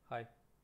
hi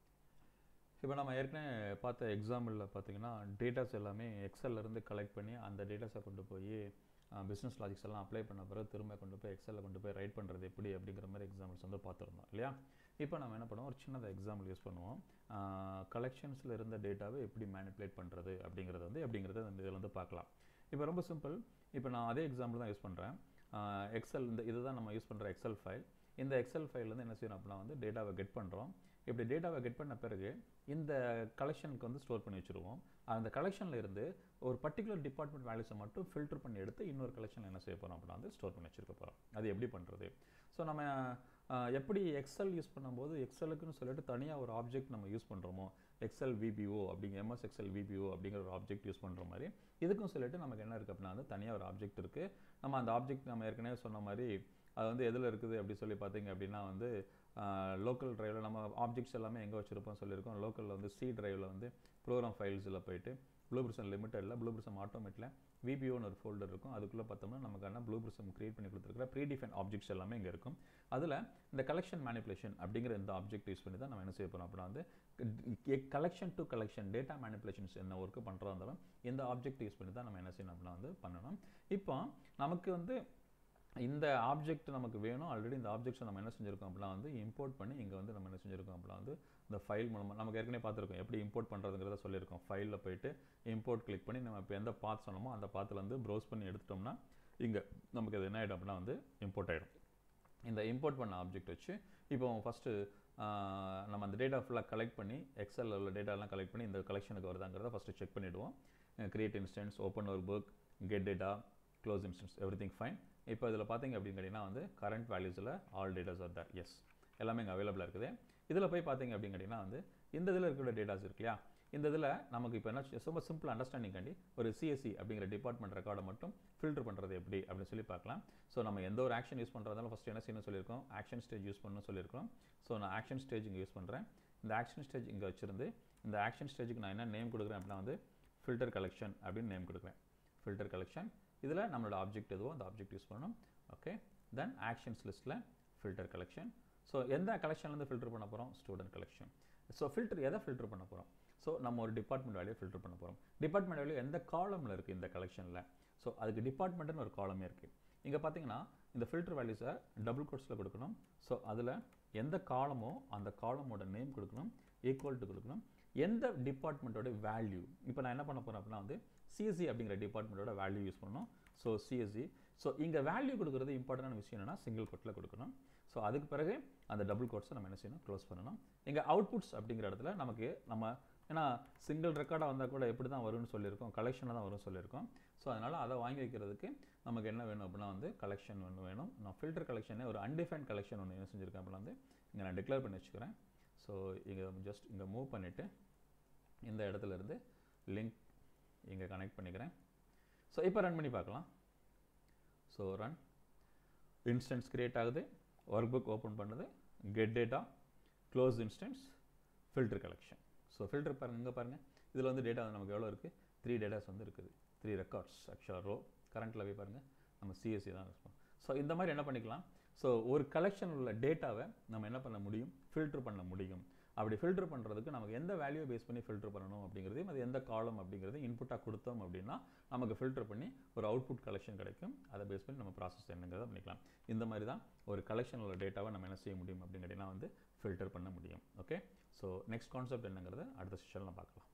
இப்போ நம்ம ஏற்கனவே பார்த்த எக்ஸாம்பிளில் பார்த்தீங்கன்னா டேட்டாஸ் எல்லாமே Excelல இருந்து கலெக்ட் பண்ணி அந்த டேட்டாஸை கொண்டு போய் பிஸ்னஸ் லாஜிக்ஸ் எல்லாம் அப்ளை பண்ண பிறகு திரும்ப கொண்டு போய் எக்ஸலில் கொண்டு போய் ரைட் பண்ணுறது எப்படி அப்படிங்கிற மாதிரி எக்ஸாம்பிள்ஸ் வந்து பார்த்துருந்தோம் இல்லையா இப்போ நம்ம என்ன பண்ணுவோம் ஒரு சின்னதாக எக்ஸாம்பிள் யூஸ் பண்ணுவோம் கலெக்ஷன்ஸில் இருந்த டேட்டாவை எப்படி மேனிப்புலேட் பண்ணுறது அப்படிங்கிறது வந்து எப்படிங்கிறத இந்த இதில் வந்து பார்க்கலாம் இப்போ ரொம்ப சிம்பிள் இப்போ நான் அதே எக்ஸாம்பிள் தான் யூஸ் பண்ணுறேன் எக்ஸல் இந்த இதுதான் நம்ம யூஸ் பண்ணுற எக்ஸல் ஃபைல் இந்த எக்ஸல் ஃபைல்லேருந்து என்ன செய்யணும் அப்படின்னா வந்து டேட்டாவை கெட் பண்ணுறோம் இப்படி டேட்டாவை கெட் பண்ண பிறகு இந்த கலெக்ஷனுக்கு வந்து ஸ்டோர் பண்ணி வச்சுருவோம் அந்த கலெக்ஷனில் இருந்து ஒரு பர்டிகுலர் டிபார்ட்மெண்ட் வேல்யூஸை மட்டும் ஃபில்டர் பண்ணி எடுத்து இன்னொரு கலெக்ஷனில் என்ன செய்ய போகிறோம் அப்படின்னா வந்து ஸ்டோர் பண்ணி வச்சிருக்க போகிறோம் அது எப்படி பண்ணுறது ஸோ நம்ம அஹ், எப்படி எக்ஸல் யூஸ் பண்ணும்போது எக்ஸலுக்குன்னு சொல்லிட்டு தனியாக ஒரு ஆப்ஜெக்ட் நம்ம யூஸ் பண்ணுறோமோ எக்ஸல் விபிஓ அப்படிங்கிற எம்எஸ் எக்ஸல் விபிஓ அப்படிங்கிற ஒரு ஆப்ஜெக்ட் யூஸ் பண்ணுற மாதிரி இதுக்கும் சொல்லிட்டு நமக்கு என்ன இருக்குது அப்படின்னா வந்து தனியாக ஒரு ஆப்ஜெக்ட் இருக்குது நம்ம அந்த ஆப்ஜெக்ட் நம்ம ஏற்கனவே சொன்ன மாதிரி அது வந்து எதில் இருக்குது அப்படி சொல்லி பார்த்தீங்க அப்படின்னா வந்து லோக்கல் டிரைவில் நம்ம ஆப்ஜெக்ட்ஸ் எல்லாமே எங்கே வச்சுருப்போம் சொல்லியிருக்கோம் லோக்கலில் வந்து சி டிரைவில் வந்து ப்ரோக்ராம் ஃபைல்ஸில் போயிட்டு ப்ளூ பிரிசம் லிமிட்டடில் ப்ளூ பிரிசம் ஆட்டோமேட்டில் விபிஓன்னு ஒரு ஃபோல்டர் இருக்கும் அதுக்குள்ளே பார்த்தோம்னா நமக்கான ப்ளூ பிரிசம் கிரியேட் பண்ணி கொடுத்துருக்கிற ப்ரீ டிஃபைன் ஆப்ஜெக்ட்ஸ் எல்லாமே இங்கே இருக்கும் அதில் இந்த கலெக்ஷன் மேனிப்புலேஷன் அப்படிங்கிற இந்த ஆப்ஜெக்ட் யூஸ் பண்ணி தான் நம்ம என்ன செய்ய போகிறோம் அப்படின்னா வந்து collection to collection data manipulations என்ன ஒர்க்கு பண்ணுறதா இருந்தாலும் இந்த ஆப்ஜெக்ட் யூஸ் பண்ணி தான் நம்ம என்ன செய்யணும் அப்படின்னா வந்து பண்ணணும் இப்போ நமக்கு வந்து இந்த ஆப்ஜெக்ட் நமக்கு வேணும் ஆல்ரெடி இந்த ஆப்ஜெக்ட்ஸை நம்ம என்ன செஞ்சுருக்கோம் அப்படின்னா வந்து இம்போர்ட் பண்ணி இங்கே வந்து நம்ம என்ன செஞ்சுருக்கோம் அப்படின்னா வந்து இந்த ஃபைல் மூலமாக நமக்கு ஏற்கனவே பார்த்துருக்கோம் எப்படி இம்போர்ட் பண்ணுறதுங்கிறத சொல்லியிருக்கோம் ஃபைலில் போயிட்டு இம்போர்ட் கிளிக் பண்ணி நம்ம இப்போ எந்த பாத் சொன்னோமோ அந்த பாத்தில் வந்து ப்ரௌஸ் பண்ணி எடுத்துட்டோம்னா இங்கே நமக்கு அது என்ன ஆகிடும் அப்படின்னா வந்து இம்போர்ட் ஆகிடும் இந்த இம்போர்ட் பண்ண ஆப்ஜெக்ட் வச்சு இப்போ ஃபஸ்ட்டு நம்ம அந்த டேட்டா ஃபுல்லாக கலெக்ட் பண்ணி எக்ஸலில் உள்ள டேட்டாலாம் கலெக்ட் பண்ணி இந்த கலெக்ஷனுக்கு வருதாங்கிறத ஃபஸ்ட்டு செக் பண்ணிவிடுவோம் கிரியேட் இன்ஸ்டன்ஸ் ஓப்பன் ஒரு book get data close instance everything fine இப்போ இதில் பார்த்தீங்க அப்படின்னு கேட்டிங்கன்னா வந்து கரண்ட் வேல்யூஸில் all datas are there yes எல்லாமே இங்கே அவைலபிளாக இருக்குது இதில் போய் பார்த்தீங்க அப்படின்னு கேட்டிங்கன்னா வந்து இந்த இதில் இருக்கிற டேட்டாஸ் இருக்கு இல்லையா இந்த இதில் நமக்கு இப்போ என்ன ரொம்ப சிம்பிள் அண்டர்ஸ்டாண்டிங் காண்டி ஒரு சிஎஸ்சி அப்படிங்கிற டிபார்ட்மெண்ட் ரெக்கார்டை மட்டும் ஃபில்டர் பண்ணுறது எப்படி அப்படின்னு சொல்லி பார்க்கலாம் ஸோ நம்ம எந்த ஒரு ஆக்ஷன் யூஸ் பண்ணுறதாலும் ஃபஸ்ட் என்ன செய்யணும் சொல்லியிருக்கோம் ஆக்ஷன் ஸ்டேஜ் யூஸ் பண்ணணும்னு சொல்லியிருக்கோம் ஸோ நான் ஆக்ஷன் ஸ்டேஜ் இங்கே யூஸ் பண்ணுறேன் இந்த ஆக்ஷன் ஸ்டேஜ் இங்கே வச்சிருந்து இந்த ஆக்ஷன் ஸ்டேஜுக்கு நான் என்ன நேம் கொடுக்குறேன் அப்படின்னா வந்து ஃபில்டர் கலெக்ஷன் அப்படின்னு நேம் கொடுக்குறேன் ஃபில்டர் கலெக்ஷன் இதில் நம்மளோட ஆப்ஜெக்ட் எதுவோ அந்த ஆப்ஜெக்ட் யூஸ் பண்ணணும் ஓகே தென் ஆக்ஷன்ஸ் லிஸ்ட்டில் ஃபில்டர் கலெக்ஷன் ஸோ எந்த கலெக்ஷன்லேருந்து ஃபில்டர் பண்ண போகிறோம் ஸ்டூடெண்ட் கலெக்ஷன் ஸோ ஃபில்டர் எதை ஃபில்டர் பண்ண போகிறோம் ஸோ நம்ம ஒரு டிபார்ட்மெண்ட் வேல்யூ ஃபில்டர் பண்ண போகிறோம் டிபார்ட்மெண்ட் வேல்யூ எந்த காலமில் இருக்குது இந்த கலெக்ஷனில் ஸோ அதுக்கு டிபார்ட்மெண்ட்னு ஒரு காலமே இருக்குது இங்கே பார்த்தீங்கன்னா இந்த ஃபில்டர் வேல்யூஸை டபுள் கோட்ஸில் கொடுக்கணும் ஸோ அதில் எந்த காலமோ அந்த காலமோட நேம் கொடுக்கணும் ஈக்குவல் டு கொடுக்கணும் எந்த டிபார்ட்மெண்ட்டோட வேல்யூ இப்போ நான் என்ன பண்ண போகிறேன் அப்படின்னா வந்து சிஎஸ்சி அப்படிங்கிற டிபார்ட்மெண்ட்டோட வேல்யூ யூஸ் பண்ணணும் ஸோ சிஎஸ்சி ஸோ இங்கே வேல்யூ கொடுக்குறது இம்பார்ட்டண்டான விஷயம் என்னன்னா சிங்கிள் கோட்டில் கொடுக்கணும் ஸோ அதுக்கு பிறகு அந்த டபுள் கோட்ஸை நம்ம என்ன செய்யணும் க்ளோஸ் பண்ணணும் இங்கே அவுட்புட்ஸ் அப்படிங்கிற இடத்துல நமக்கு நம்ம ஏன்னா சிங்கிள் ரெக்கார்டாக வந்தால் கூட எப்படி தான் வரும்னு சொல்லியிருக்கோம் கலெக்ஷனாக தான் வரும்னு சொல்லியிருக்கோம் ஸோ அதனால் அதை வாங்கி வைக்கிறதுக்கு நமக்கு என்ன வேணும் அப்படின்னா வந்து கலெக்ஷன் ஒன்று வேணும் நான் ஃபில்டர் கலெக்ஷனே ஒரு அன்டிஃபைன் கலெக்ஷன் ஒன்று என்ன செஞ்சுருக்கேன் அப்படின்னா வந்து இங்கே நான் டிக்ளேர் பண்ணி வச்சுக்கிறேன் ஸோ இங்கே ஜஸ்ட் இங்கே மூவ் பண்ணிவிட்டு இந்த இடத்துல இருந்து லிங்க் இங்கே கனெக்ட் பண்ணிக்கிறேன் ஸோ இப்போ ரன் பண்ணி பார்க்கலாம் ஸோ ரன் இன்ஸ்டன்ஸ் கிரியேட் ஆகுது ஒர்க் புக் ஓப்பன் பண்ணுது get data close instance filter collection so filter பாருங்கள் இங்கே பாருங்கள் இதில் வந்து டேட்டா நமக்கு எவ்வளோ இருக்குது த்ரீ டேட்டாஸ் வந்து இருக்குது த்ரீ ரெக்கார்ட்ஸ் ஆக்சுவலாக ரோ கரண்ட்டில் போய் பாருங்கள் நம்ம சிஎஸ்சி தான் யூஸ் பண்ணுவோம் ஸோ இந்த மாதிரி என்ன பண்ணிக்கலாம் ஸோ ஒரு கலெக்ஷன் உள்ள டேட்டாவை நம்ம என்ன பண்ண முடியும் ஃபில்டர் பண்ண முடியும் அப்படி ஃபில்டர் பண்ணுறதுக்கு நமக்கு எந்த வேல்யூ பேஸ் பண்ணி ஃபில்டர் பண்ணணும் அப்படிங்கிறதையும் அது எந்த காலம் அப்படிங்கிறதையும் இன்புட்டாக கொடுத்தோம் அப்படின்னா நமக்கு ஃபில்டர் பண்ணி ஒரு அவுட்புட் கலெக்ஷன் கிடைக்கும் அதை பேஸ் பண்ணி நம்ம ப்ராசஸ் என்னங்கிறத பண்ணிக்கலாம் இந்த மாதிரி தான் ஒரு கலெக்ஷன் உள்ள டேட்டாவை நம்ம என்ன செய்ய முடியும் அப்படிங்கிறதுனா வந்து ஃபில்டர் பண்ண முடியும் ஓகே ஸோ நெக்ஸ்ட் கான்செப்ட் என்னங்கிறத அடுத்த செஷனில் பார்க்கலாம்